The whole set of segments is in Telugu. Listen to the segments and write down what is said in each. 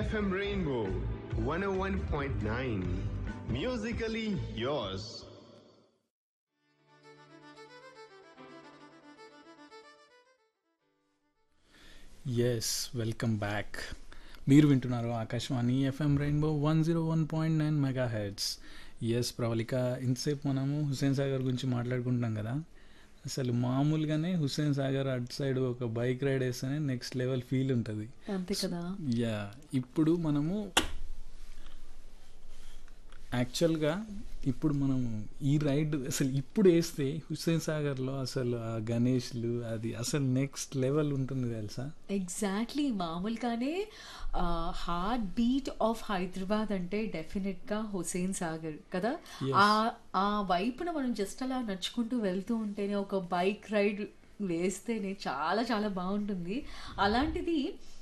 FM Rainbow 101.9. Musically yours. Yes welcome back మీరు వింటున్నారు Akashvani FM rainbow one zero one point nine mega hertz yes Pravallika ఇంతసేపు మనము హుస్సేన్ సాగర్ గురించి మాట్లాడుకుంటున్నాం కదా అసలు మామూలుగానే హుస్సేన్ సాగర్ అటు సైడ్ ఒక బైక్ రైడ్ వేస్తేనే నెక్స్ట్ లెవెల్ ఫీల్ ఉంటుంది అంతే కదా యా ఇప్పుడు మనము యాక్చువల్గా ఇప్పుడు మనం ఈ రైడ్ అసలు ఇప్పుడు వేస్తే హుస్సేన్ సాగర్లో అసలు ఆ గణేష్లు అది అసలు నెక్స్ట్ లెవెల్ ఉంటుంది తెలుసా ఎగ్జాక్ట్లీ మామూలుగానే హార్ట్ బీట్ ఆఫ్ హైదరాబాద్ అంటే డెఫినెట్గా హుసేన్ సాగర్ కదా Yes. ఆ ఆ వైపున మనం జస్ట్ అలా నడుచుకుంటూ వెళ్తూ ఉంటేనే ఒక బైక్ రైడ్ వేస్తేనే చాలా చాలా బాగుంటుంది అలాంటిది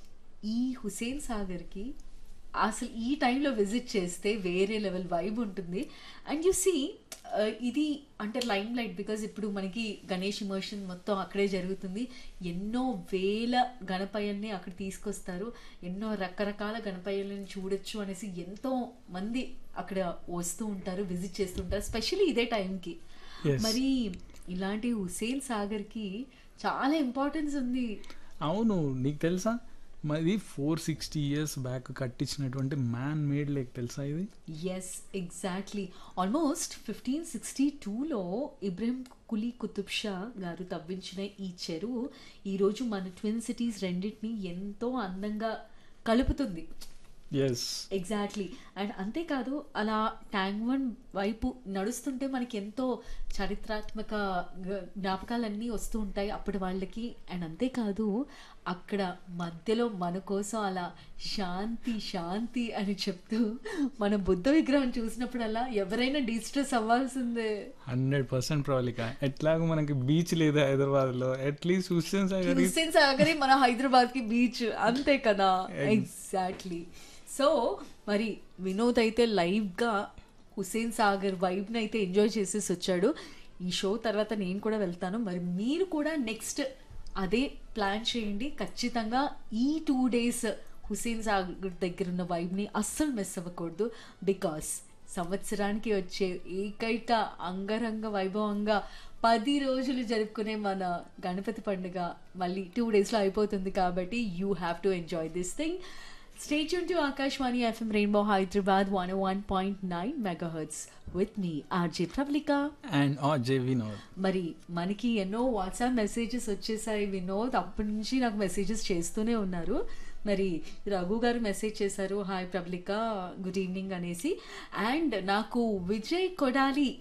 ఈ హుసేన్ సాగర్కి అసలు ఈ టైంలో విజిట్ చేస్తే వేరే లెవెల్ వైబ్ ఉంటుంది అండ్ యు సీ ఇది అంటే లైమ్ లైట్ బికాజ్ ఇప్పుడు మనకి గణేష్ ఇమర్షన్ మొత్తం అక్కడే జరుగుతుంది ఎన్నో వేల గణపయ్యల్ని అక్కడ తీసుకొస్తారు ఎన్నో రకరకాల గణపయ్యలను చూడొచ్చు అనేసి ఎంతో మంది అక్కడ వస్తూ ఉంటారు విజిట్ చేస్తూ ఉంటారు స్పెషల్లీ ఇదే టైంకి Yes. మరి ఇలాంటి హుసేన్ సాగర్కి చాలా ఇంపార్టెన్స్ ఉంది అవును నీకు తెలుసా మాది ఫోర్ సిక్స్టీ ఇయర్స్ బ్యాక్ కట్టించినటువంటి మ్యాన్ మేడ్ లేక్ తెలుసా ఇది yes exactly almost fifteen sixty టూలో ఇబ్రహీం కులీ కుతుబ్ షా గారు తవ్వించిన ఈ చెరువు ఈరోజు మన ట్విన్ సిటీస్ రెండింటిని ఎంతో అందంగా కలుపుతుంది ఎస్ ఎగ్జాక్ట్లీ అండ్ అంతేకాదు అలా ట్యాంక్ వన్ వైపు నడుస్తుంటే మనకి ఎంతో చారిత్రాత్మక గ- జ్ఞాపకాలన్నీ వస్తూ ఉంటాయి అప్పటి వాళ్ళకి అండ్ అంతేకాదు అక్కడ మధ్యలో మన కోసం అలా శాంతి శాంతి అని చెప్తూ మన బుద్ధ విగ్రహం చూసినప్పుడల్లా ఎవరైనా డిస్ట్రెస్ అవ్వాల్సిందే హండ్రెడ్ పర్సెంట్ ప్రవళిక ఎట్లాగో మనకి బీచ్ లేదు హైదరాబాద్లో అట్లీస్ట్ హుస్సేన్ సాగర్ is- హుస్సేన్ సాగరే మన హైదరాబాద్ కి బీచ్ అంతే కదా ఎగ్జాక్ట్లీ సో మరి వినోద్ అయితే లైవ్ గా హుస్సేన్ సాగర్ వైబ్ ని అయితే ఎంజాయ్ చేసేసి వచ్చాడు ఈ షో తర్వాత నేను కూడా వెళ్తాను మరి మీరు కూడా నెక్స్ట్ అదే ప్లాన్ చేయండి ఖచ్చితంగా ఈ టూ డేస్ హుస్సేన్ సాగర్ దగ్గర ఉన్న వైబ్ ని అస్సలు మిస్ అవ్వకూడదు బికాస్ సంవత్సరానికి వచ్చే ఏకైక అంగరంగ వైభవంగా పది రోజులు జరుపుకునే మన గణపతి పండుగ మళ్ళీ టూ డేస్లో అయిపోతుంది కాబట్టి you have to enjoy this thing stay tuned to Akashvani FM rainbow Hyderabad one one point nine mega hertz with me RJ Pravallika and RJ Vinod మరి మనకి ఎన్నో వాట్సాప్ మెసేజెస్ వచ్చేసాయి వినోద్ అప్పటి నుంచి నాకు మెసేజెస్ చేస్తూనే ఉన్నారు మరి రఘు గారు మెసేజ్ చేశారు హాయ్ ప్రబ్లిక గుడ్ ఈవినింగ్ అనేసి అండ్ నాకు విజయ్ కొడాలి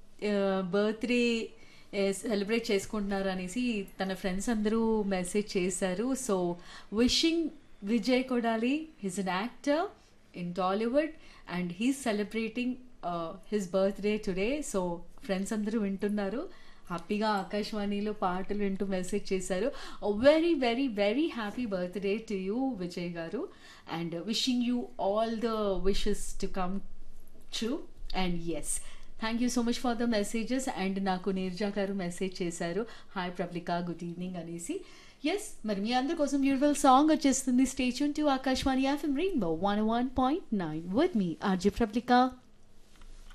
బర్త్డే సెలబ్రేట్ చేసుకుంటున్నారు అనేసి తన ఫ్రెండ్స్ అందరూ మెసేజ్ చేశారు so wishing Vijay Kodali his an actor in Tollywood and he's celebrating his birthday today so friends అందరూ వింటున్నారు హ్యాపీగా ఆకాశవాణిలో పాటలు వింటూ మెసేజ్ చేశారు very very very happy birthday to you Vijay garu and wishing you all the wishes to come true and yes thank you so much for the messages and నాకు నీర్జా గారు మెసేజ్ చేశారు హాయ్ ప్రబ్లికా గుడ్ ఈవినింగ్ అనేసి ఎస్ మరి మీ అందరి కోసం బ్యూటిఫుల్ సాంగ్ వచ్చేస్తుంది stay tuned to Akashvani FM rainbow one one point nine with me RJ ప్రబ్లికా